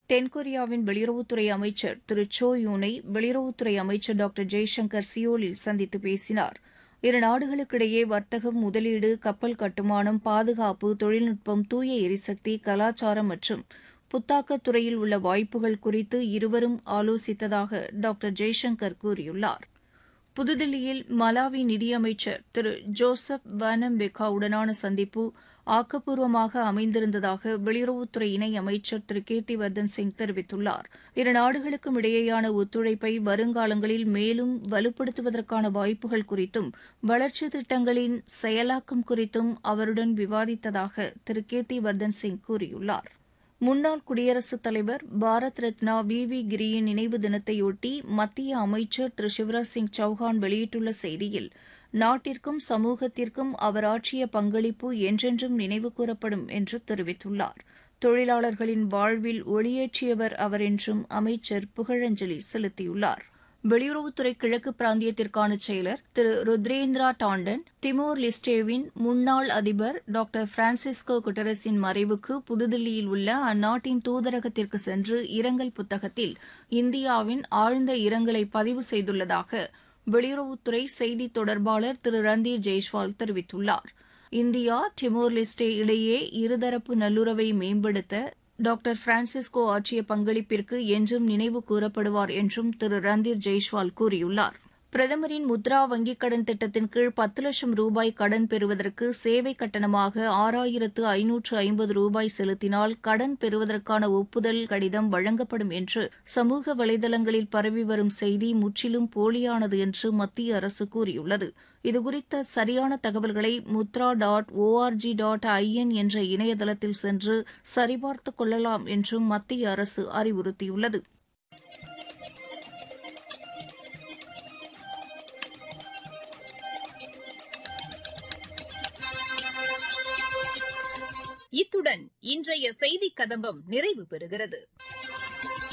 தென்கொரியாவின் வெளியுறவுத்துறை அமைச்சர் திரு சோ யூனை வெளியுறவுத்துறை அமைச்சர் டாக்டர் ஜெய்சங்கர் சியோலில் சந்தித்து பேசினார் இரு நாடுகளுக்கிடையே வர்த்தகம் முதலீடு கப்பல் கட்டுமானம் பாதுகாப்பு தொழில்நுட்பம் தூய எரிசக்தி கலாச்சாரம் மற்றும் புத்தாக்கத் துறையில் உள்ள வாய்ப்புகள் குறித்து இருவரும் ஆலோசித்ததாக டாக்டர் ஜெய்சங்கர் கூறியுள்ளார் புதுதில்லியில் மலாவி நிதியமைச்சர் திரு ஜோசப் வனம்பெக்காவுடனான சந்திப்பு ஆக்கப்பூர்வமாக அமைந்திருந்ததாக வெளியுறவுத்துறை இணை அமைச்சர் திரு கீர்த்திவர்தன் சிங் தெரிவித்துள்ளார் இரு நாடுகளுக்கும் இடையேயான ஒத்துழைப்பை வருங்காலங்களில் மேலும் வலுப்படுத்துவதற்கான வாய்ப்புகள் குறித்தும் வளர்ச்சி திட்டங்களின் செயலாக்கம் குறித்தும் அவருடன் விவாதித்ததாக திரு கீர்த்திவர்தன் சிங் கூறியுள்ளார் முன்னாள் குடியரசுத் தலைவர் பாரத் ரத்னா வி வி கிரியின் நினைவு தினத்தையொட்டி மத்திய அமைச்சர் திரு சிவராஜ் சிங் சௌஹான் வெளியிட்டுள்ள செய்தியில் நாட்டிற்கும் சமூகத்திற்கும் அவர் ஆற்றிய பங்களிப்பு என்றென்றும் நினைவு கூறப்படும் என்று தெரிவித்துள்ளார் தொழிலாளர்களின் வாழ்வில் ஒளியேற்றியவர் அவர் என்றும் அமைச்சர் புகழஞ்சலி செலுத்தியுள்ளார் வெளியுறவுத்துறை கிழக்கு பிராந்தியத்திற்கான செயலர் திரு ருத்ரேந்திரா டாண்டன் திமோர் லிஸ்டேவின் முன்னாள் அதிபர் டாக்டர் பிரான்சிஸ்கோ குட்டரஸின் மறைவுக்கு புதுதில்லியில் உள்ள அந்நாட்டின் தூதரகத்திற்கு சென்று இரங்கல் புத்தகத்தில் இந்தியாவின் ஆழ்ந்த இரங்கலை பதிவு செய்துள்ளதாக வெளியுறவுத்துறை செய்தி தொடர்பாளர் திரு ரந்தீர் ஜெய்ஸ்வால் தெரிவித்துள்ளார் இந்தியா டிமோர் லிஸ்டே இடையே இருதரப்பு நல்லுறவை மேம்படுத்த டாக்டர் பிரான்சிஸ்கோ ஆற்றிய பங்களிப்பிற்கு என்றும் நினைவு கூறப்படுவார் என்றும் திரு ரந்தீர் ஜெய்ஸ்வால் கூறியுள்ளார் பிரதமரின் முத்ரா வங்கிக் கடன் திட்டத்தின் கீழ் பத்து லட்சம் ரூபாய் கடன் பெறுவதற்கு சேவை கட்டணமாக ஆறாயிரத்து ஐநூற்று ஐம்பது ரூபாய் செலுத்தினால் கடன் பெறுவதற்கான ஒப்புதல் கடிதம் வழங்கப்படும் என்று சமூக வலைதளங்களில் பரவி வரும் செய்தி முற்றிலும் போலியானது என்று மத்திய அரசு கூறியுள்ளது இதுகுறித்த சரியான தகவல்களை Mudra dot ORG dot IN என்ற இணையதளத்தில் சென்று சரிபார்த்துக் கொள்ளலாம் என்றும் மத்திய அரசு அறிவுறுத்தியுள்ளது இத்துடன் இன்றைய செய்திக் கதம்பம் நிறைவு பெறுகிறது